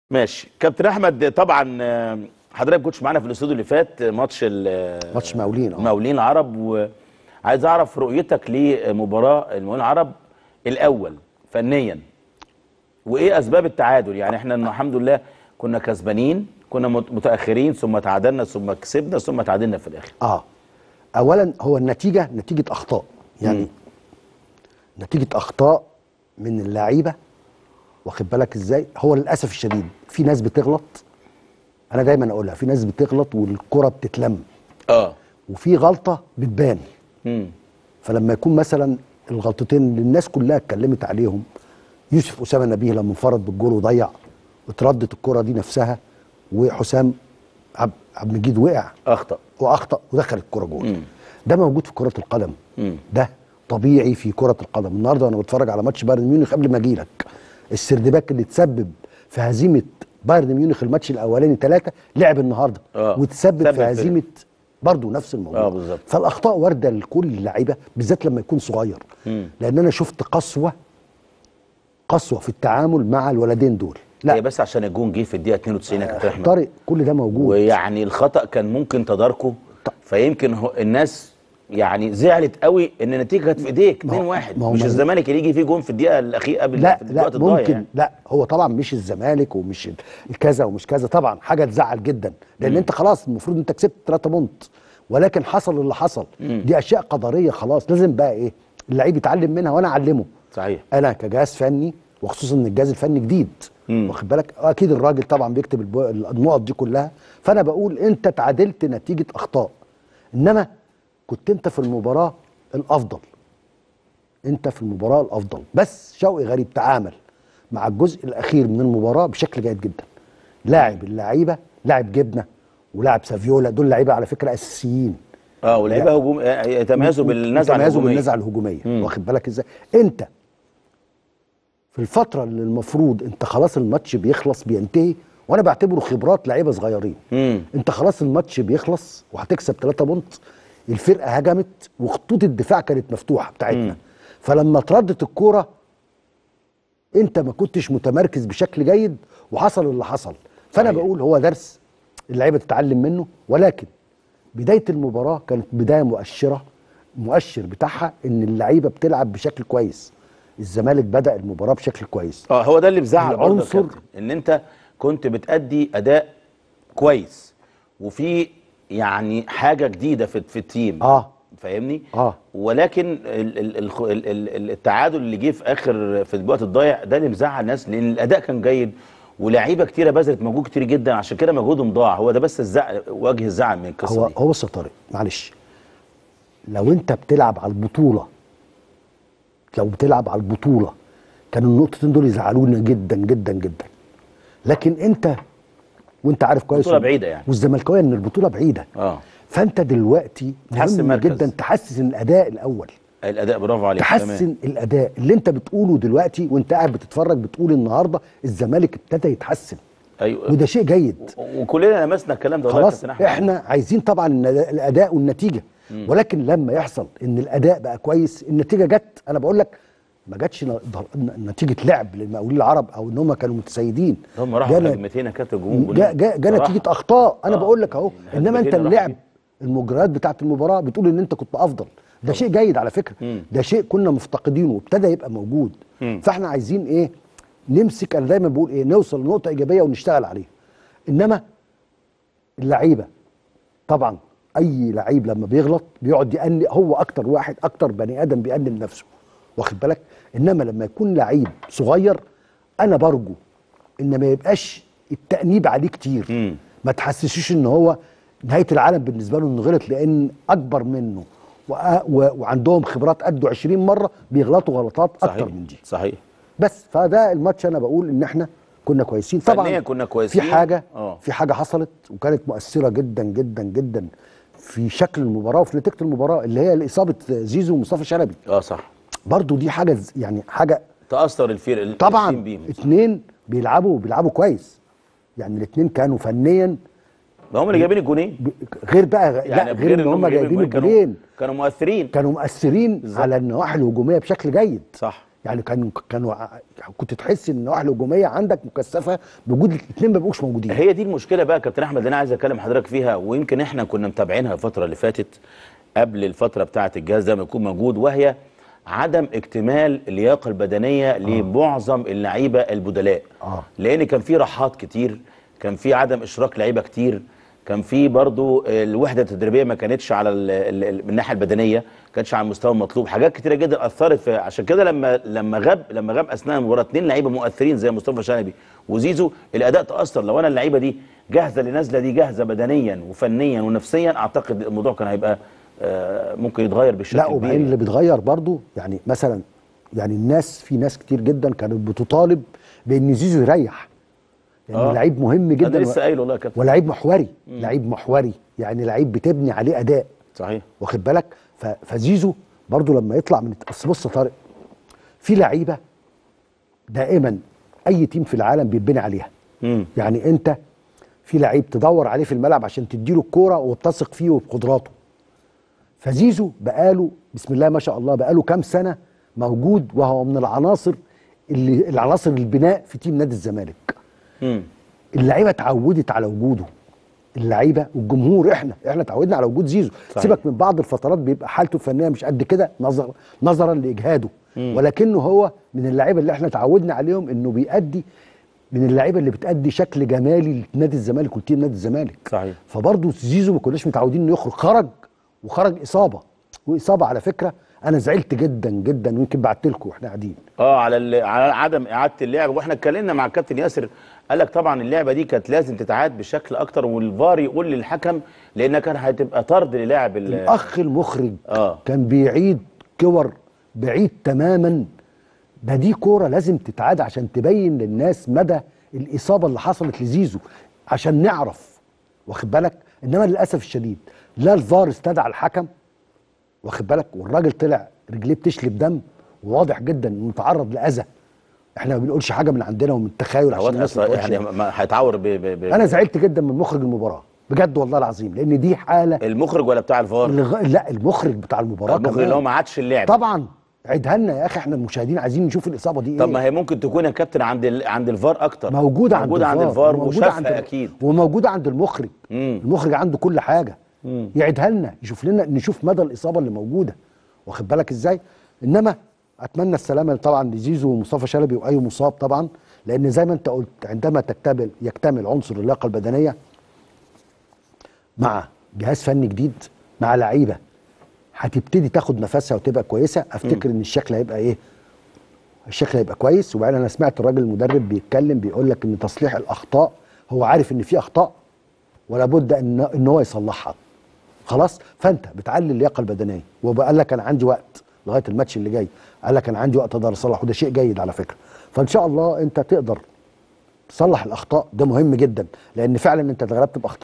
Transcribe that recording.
ماشي كابتن احمد طبعا آه، حضرتك كنتش معانا في الاستوديو اللي فات آه، ماتش ال- ماتش مقاولين اه المقاولين العرب وعايز اعرف رؤيتك لمباراه المقاولين العرب الاول فنيا وايه اسباب التعادل يعني احنا الحمد لله كنا كسبانين كنا مت- متاخرين ثم تعادلنا ثم كسبنا ثم تعادلنا في الاخر اه اولا هو النتيجه نتيجه اخطاء يعني نتيجه اخطاء من اللعيبه واخد بالك ازاي هو للاسف الشديد في ناس بتغلط انا دايما اقولها في ناس بتغلط والكره بتتلم اه وفي غلطه بتبان امم فلما يكون مثلا الغلطتين اللي الناس كلها اتكلمت عليهم يوسف اسامه نبيه لما انفرد بالجول وضيع واتردت الكره دي نفسها وحسام عب- عبد المجيد وقع اخطا واخطا ودخل الكره جول مم. ده موجود في كره القدم مم. ده طبيعي في كره القدم النهارده وانا بتفرج على ماتش بايرن ميونخ قبل ما اجي لك السردباك اللي تسبب في هزيمه بايرن ميونخ الماتش الاولاني ثلاثه لعب النهارده آه. وتسبب سبب في في- هزيمه برضه نفس الموضوع آه، بالظبط. فالاخطاء وارده لكل اللعيبه بالذات لما يكون صغير مم. لان انا شفت قسوه قسوه في التعامل مع الولدين دول هي لا بس عشان الجون جه في الدقيقه 92 يا كابتن احمد طارق كل ده موجود ويعني الخطا كان ممكن تداركه فيمكن هو الناس يعني زعلت قوي ان النتيجه كانت في ايديك ما هو- 2-1 ما هو مش ما- الزمالك اللي يجي فيه جون في الدقيقه الاخيره قبل لا في لا الوقت الضايع ممكن يعني. لا هو طبعا مش الزمالك ومش الكذا ومش كذا طبعا حاجه تزعل جدا لان انت خلاص المفروض انت كسبت 3 بونت ولكن حصل اللي حصل دي اشياء قدريه خلاص لازم بقى ايه اللعيب يتعلم منها وانا اعلمه صحيح انا كجهاز فني وخصوصا ان الجهاز الفني جديد مم. واخد بالك اكيد الراجل طبعا بيكتب البو- النقط دي كلها فانا بقول انت تعادلت نتيجه اخطاء انما كنت انت في المباراه الافضل انت في المباراه الافضل بس شوقي غريب تعامل مع الجزء الاخير من المباراه بشكل جيد جدا لاعب اللعيبه لاعب جبنه ولاعب سافيولا دول لعيبه على فكره اساسيين اه ولعيبه هجوم آه، يتميزوا بالنزعه تميزوا الهجوميه بالنزعه الهجوميه مم. واخد بالك ازاي انت في الفتره اللي المفروض انت خلاص الماتش بيخلص بينتهي وانا بعتبره خبرات لعيبه صغيرين مم. انت خلاص الماتش بيخلص وهتكسب 3 بونت الفرقه هجمت وخطوط الدفاع كانت مفتوحه بتاعتنا مم. فلما اتردت الكوره انت ما كنتش متمركز بشكل جيد وحصل اللي حصل فانا صحيح. بقول هو درس اللعيبه تتعلم منه ولكن بدايه المباراه كانت بدايه مؤشره مؤشر بتاعها ان اللعيبه بتلعب بشكل كويس الزمالك بدا المباراه بشكل كويس اه هو ده اللي مزعل برضه يا العنصر- كابتن، ان انت كنت بتأدي اداء كويس وفي يعني حاجه جديده في في التيم اه فاهمني اه ولكن ال- ال- الخ- ال- ال- التعادل اللي جه في اخر في الوقت الضايع ده اللي مزعل الناس لان الاداء كان جيد ولاعيبه كتيره بذلت مجهود كتير جدا عشان كده مجهودهم ضاع هو ده بس الزعل وجه الزعل من القصه هو دي هو بص يا طارق معلش لو انت بتلعب على البطوله لو بتلعب على البطوله كانوا النقطتين دول يزعلونا جدا جدا جدا لكن انت وانت عارف كويس البطولة بعيدة يعني. والزملكاويه ان البطوله بعيده اه فانت دلوقتي تحسن مهم مركز. جدا تحسن الاداء الاول الاداء برافو عليك تحسن تمام. الاداء اللي انت بتقوله دلوقتي وانت قاعد بتتفرج بتقول النهارده الزمالك ابتدى يتحسن ايوه وده شيء جيد و- وكلنا لمسنا الكلام ده والله يا خلاص كابتن أحمد. احنا عايزين طبعا الند- الاداء والنتيجه ولكن لما يحصل ان الاداء بقى كويس النتيجه جت انا بقول لك ما جاتش ن- ن- نتيجه لعب للمقاولين العرب او ان هم كانوا متسيدين هم راحوا جانا- هجمتين يا كابتن الجمهور جا جا جا صراحة. نتيجه اخطاء انا آه. بقول لك اهو يعني انما انت هجمتين اللعب راحوا المجريات بتاعه المباراه بتقول ان انت كنت افضل ده شيء جيد على فكره مم. ده شيء كنا مفتقدينه وابتدى يبقى موجود مم. فاحنا عايزين ايه نمسك انا دايما بقول ايه نوصل لنقطه ايجابيه ونشتغل عليها انما اللعيبه طبعا اي لعيب لما بيغلط بيقعد يأني هو اكتر واحد اكتر بني ادم بيأنب نفسه واخد بالك انما لما يكون لعيب صغير انا برجو ان ما يبقاش التأنيب عليه كتير مم. ما تحسسوش ان هو نهايه العالم بالنسبه له انه غلط لان اكبر منه وأ- و- وعندهم خبرات قده 20 مره بيغلطوا غلطات اكتر صحيح من دي صحيح بس فده الماتش انا بقول ان احنا كنا كويسين طبعا فنياً كنا كويسين. في حاجه آه. في حاجه حصلت وكانت مؤثره جدا جدا جدا في شكل المباراه وفي نتيجه المباراه اللي هي اصابه زيزو ومصطفى شلبي اه صح برضو دي حاجه ز- يعني حاجه تاثر الفرق التيم طبعا بيهم اتنين بيلعبوا بيلعبوا كويس يعني الاتنين كانوا فنيا ما هم اللي جايبين الجونين ب- غير بقى لا يعني غير ان هم جايبين الجونين كانوا- الجولين كانوا مؤثرين كانوا مؤثرين بالظبط. على النواحي الهجوميه بشكل جيد صح يعني كان كانوا ع- كنت تحس ان النواحي الهجوميه عندك مكثفه بوجود الاثنين ما بيبقوش موجودين هي دي المشكله بقى يا كابتن احمد اللي انا عايز اكلم حضرتك فيها ويمكن احنا كنا متابعينها الفتره اللي فاتت قبل الفتره بتاعه الجهاز ده ما يكون موجود وهي عدم اكتمال اللياقه البدنيه لمعظم اللعيبه البدلاء آه. لان كان في راحات كتير كان في عدم اشراك لعيبه كتير كان في برضو الوحده التدريبيه ما كانتش على ال- ال- ال- من الناحيه البدنيه ما كانتش على المستوى المطلوب حاجات كتيره جدا اثرت في عشان كده لما لما غاب لما غاب اثناء المباراه اثنين لعيبه مؤثرين زي مصطفى شلبي وزيزو الاداء تاثر لو انا اللعيبه دي جاهزه للنزله دي جاهزه بدنيا وفنيا ونفسيا اعتقد الموضوع كان هيبقى آه، ممكن يتغير بشكل لا وبعدين اللي كبير بيتغير برضو يعني مثلا يعني الناس في ناس كتير جدا كانت بتطالب بان زيزو يريح يعني آه. لعيب مهم انا جدا لسه قايل والله يا كابتن ولعيب محوري لعيب محوري يعني لعيب بتبني عليه اداء صحيح واخد بالك ف- فزيزو برضو لما يطلع من اصل بص يا طارق في لعيبه دائما اي تيم في العالم بيتبني عليها امم يعني انت في لعيب تدور عليه في الملعب عشان تديله الكوره وبتثق فيه وبقدراته فزيزو بقاله بسم الله ما شاء الله بقاله كام سنه موجود وهو من العناصر اللي العناصر البناء في تيم نادي الزمالك امم اللعيبه اتعودت على وجوده اللعيبه والجمهور احنا احنا اتعودنا على وجود زيزو صحيح. سيبك من بعض الفترات بيبقى حالته الفنيه مش قد كده نظر نظرا لاجهاده ولكنه هو من اللعيبه اللي احنا اتعودنا عليهم انه بيأدي من اللعيبه اللي بتأدي شكل جمالي لنادي الزمالك وتيم نادي الزمالك صحيح فبرضه زيزو ما كناش متعودين انه يخرج خرج وخرج اصابه واصابه على فكره انا زعلت جدا جدا ويمكن بعت لكم واحنا قاعدين اه على ال- على عدم اعاده اللعب واحنا اتكلمنا مع الكابتن ياسر قال لك طبعا اللعبه دي كانت لازم تتعاد بشكل اكتر والفار يقول للحكم لانها كان هتبقى طرد للاعب ال- الاخ المخرج آه. كان بيعيد كور بعيد تماما ده دي كوره لازم تتعاد عشان تبين للناس مدى الاصابه اللي حصلت لزيزو عشان نعرف واخد بالك انما للاسف الشديد لا الفار استدعى الحكم واخد بالك والراجل طلع رجليه بتشلب دم وواضح جدا انه تعرض لاذى احنا ما بنقولش حاجه من عندنا ومن التخيل عشان واضح الناس ما أصلاً تقولش يعني ما- هيتعور ب... ب... ب... انا زعلت جدا من مخرج المباراه بجد والله العظيم لان دي حاله المخرج ولا بتاع الفار الغ... لا المخرج بتاع المباراه المخرج كمان. اللي هو ما عادش اللعب طبعا عيدها لنا يا اخي احنا المشاهدين عايزين نشوف الاصابه دي طب ايه ما هي ممكن تكون يا كابتن عند ال... عند الفار اكتر موجوده عند موجوده عند الفار وشافها اكيد وموجوده عند المخرج مم. المخرج عنده كل حاجه مم. يعيدها لنا يشوف لنا نشوف مدى الاصابه اللي موجوده واخد بالك ازاي انما اتمنى السلامه طبعا لزيزو ومصطفى شلبي واي مصاب طبعا لان زي ما انت قلت عندما تكتمل يكتمل عنصر اللياقه البدنيه مع جهاز فني جديد مع لعيبه هتبتدي تاخد نفسها وتبقى كويسه افتكر ان الشكل هيبقى ايه الشكل هيبقى كويس وبعدين انا سمعت الراجل المدرب بيتكلم بيقول لك ان تصليح الاخطاء هو عارف ان في اخطاء ولا بد ان ان هو يصلحها خلاص فانت بتعلي اللياقه البدنيه وقال لك انا عندي وقت لغايه الماتش اللي جاي قال لك انا عندي وقت اقدر اصلح وده شيء جيد على فكره فان شاء الله انت تقدر تصلح الاخطاء ده مهم جدا لان فعلا انت اتغلبت باخطاء